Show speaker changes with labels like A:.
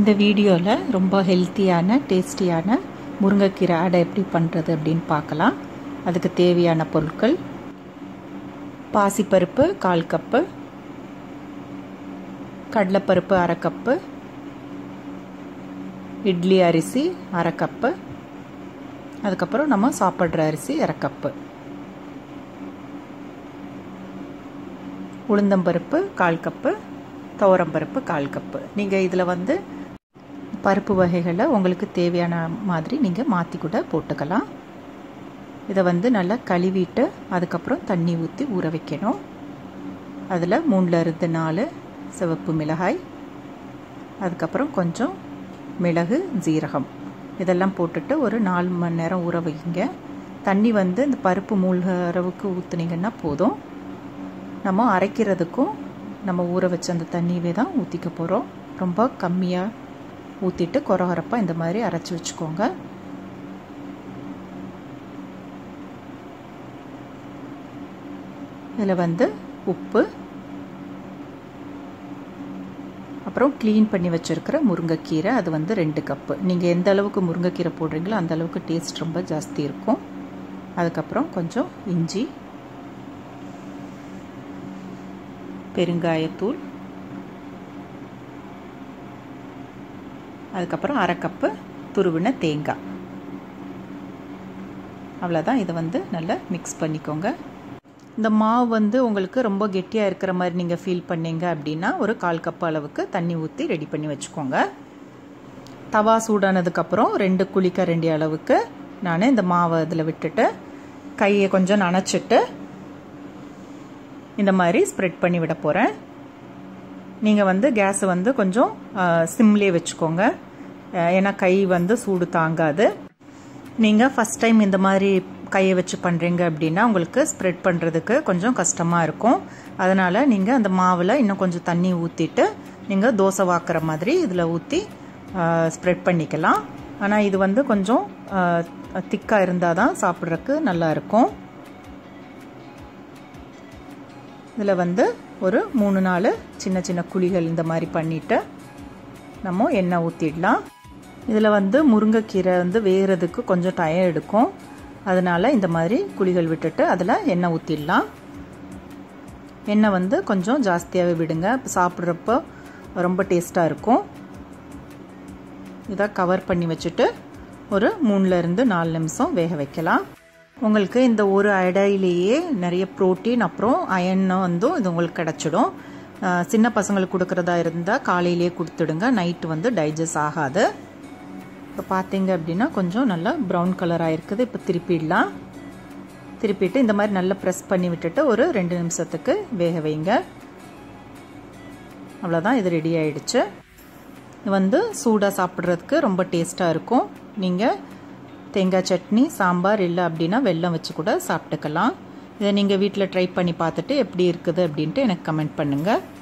A: இந்த வீடியோவில் ரொம்ப ஹெல்த்தியான டேஸ்டியான முருங்கைக்கீரை அடை எப்படி பண்ணுறது அப்படின்னு பார்க்கலாம் அதுக்கு தேவையான பொருட்கள் பாசிப்பருப்பு கால் கப்பு கடலைப்பருப்பு அரை கப்பு இட்லி அரிசி அரை கப்பு அதுக்கப்புறம் நம்ம சாப்பிட்ற அரிசி அரை கப்பு உளுந்தம்பருப்பு கால் கப்பு துவரம்பருப்பு கால் கப்பு நீங்கள் இதில் வந்து பருப்பு வகைகளை உங்களுக்கு தேவையான மாதிரி நீங்கள் மாற்றி கூட போட்டுக்கலாம் இதை வந்து நல்லா கழுவிட்டு அதுக்கப்புறம் தண்ணி ஊற்றி ஊற வைக்கணும் அதில் மூணில் இருந்து நாலு சிவப்பு மிளகாய் அதுக்கப்புறம் கொஞ்சம் மிளகு ஜீரகம் இதெல்லாம் போட்டுட்டு ஒரு நாலு மணி நேரம் ஊற வைங்க தண்ணி வந்து இந்த பருப்பு மூழ்க அளவுக்கு ஊற்றுனீங்கன்னா போதும் நம்ம அரைக்கிறதுக்கும் நம்ம ஊற வச்ச அந்த தண்ணியவே தான் ஊற்றிக்க போகிறோம் ரொம்ப கம்மியாக ஊற்றிட்டு கொரகரப்பாக இந்த மாதிரி அரைச்சி வச்சுக்கோங்க இதில் வந்து உப்பு அப்புறம் க்ளீன் பண்ணி வச்சுருக்கிற முருங்கைக்கீரை அது வந்து ரெண்டு கப்பு நீங்கள் எந்த அளவுக்கு முருங்கைக்கீரை போடுறீங்களோ அந்த அளவுக்கு டேஸ்ட் ரொம்ப ஜாஸ்தி இருக்கும் அதுக்கப்புறம் கொஞ்சம் இஞ்சி பெருங்காயத்தூள் அதுக்கப்புறம் அரை கப்பு துருவின தேங்காய் அவ்வளோதான் இதை வந்து நல்லா மிக்ஸ் பண்ணிக்கோங்க இந்த மாவு வந்து உங்களுக்கு ரொம்ப கெட்டியாக இருக்கிற மாதிரி நீங்கள் ஃபீல் பண்ணீங்க அப்படின்னா ஒரு கால் கப் அளவுக்கு தண்ணி ஊற்றி ரெடி பண்ணி வச்சுக்கோங்க தவா சூடானதுக்கப்புறம் ரெண்டு குழிக்கரண்டி அளவுக்கு நான் இந்த மாவை இதில் விட்டுட்டு கையை கொஞ்சம் நனைச்சிட்டு இந்த மாதிரி ஸ்ப்ரெட் பண்ணி விட போகிறேன் நீங்கள் வந்து கேஸை வந்து கொஞ்சம் சிம்லேயே வச்சுக்கோங்க ஏன்னா கை வந்து சூடு தாங்காது நீங்கள் ஃபஸ்ட் டைம் இந்த மாதிரி கையை வச்சு பண்ணுறீங்க அப்படின்னா உங்களுக்கு ஸ்ப்ரெட் பண்ணுறதுக்கு கொஞ்சம் கஷ்டமாக இருக்கும் அதனால் நீங்கள் அந்த மாவில் இன்னும் கொஞ்சம் தண்ணி ஊற்றிட்டு நீங்கள் தோசை வாக்குற மாதிரி இதில் ஊற்றி ஸ்ப்ரெட் பண்ணிக்கலாம் ஆனால் இது வந்து கொஞ்சம் திக்காக இருந்தால் தான் சாப்பிட்றதுக்கு நல்லா இருக்கும் இதில் வந்து ஒரு மூணு நாலு சின்ன சின்ன குழிகள் இந்த மாதிரி பண்ணிவிட்டு நம்ம எண்ணெய் ஊற்றிடலாம் இதில் வந்து முருங்கைக்கீரை வந்து வேகிறதுக்கு கொஞ்சம் டயம் எடுக்கும் அதனால் இந்த மாதிரி குழிகள் விட்டுட்டு அதில் எண்ணெய் ஊற்றிடலாம் எண்ணெய் வந்து கொஞ்சம் ஜாஸ்தியாகவே விடுங்க இப்போ சாப்பிட்றப்போ ரொம்ப டேஸ்ட்டாக இருக்கும் இதை கவர் பண்ணி வச்சுட்டு ஒரு மூணுலேருந்து நாலு நிமிஷம் வேக வைக்கலாம் உங்களுக்கு இந்த ஒரு அடையிலேயே நிறைய ப்ரோட்டீன் அப்புறம் அயனும் வந்து இது உங்களுக்கு கிடச்சிடும் சின்ன பசங்களுக்கு கொடுக்குறதா இருந்தால் காலையிலேயே கொடுத்துடுங்க நைட்டு வந்து டைஜஸ்ட் ஆகாது இப்போ பார்த்தீங்க அப்படின்னா கொஞ்சம் நல்லா ப்ரௌன் கலர் ஆகிருக்குது இப்போ திருப்பிடலாம் திருப்பிட்டு இந்த மாதிரி நல்லா ப்ரெஸ் பண்ணி விட்டுட்டு ஒரு ரெண்டு நிமிஷத்துக்கு வேக வைங்க அவ்வளோதான் இது ரெடி ஆயிடுச்சு இது வந்து சூடாக சாப்பிட்றதுக்கு ரொம்ப டேஸ்ட்டாக இருக்கும் நீங்கள் தேங்காய் சட்னி சாம்பார் இல்லை அப்படின்னா வெல்லம் வச்சு கூட சாப்பிட்டுக்கலாம் இதை நீங்கள் வீட்டில் ட்ரை பண்ணி பார்த்துட்டு எப்படி இருக்குது அப்படின்ட்டு எனக்கு கமெண்ட் பண்ணுங்கள்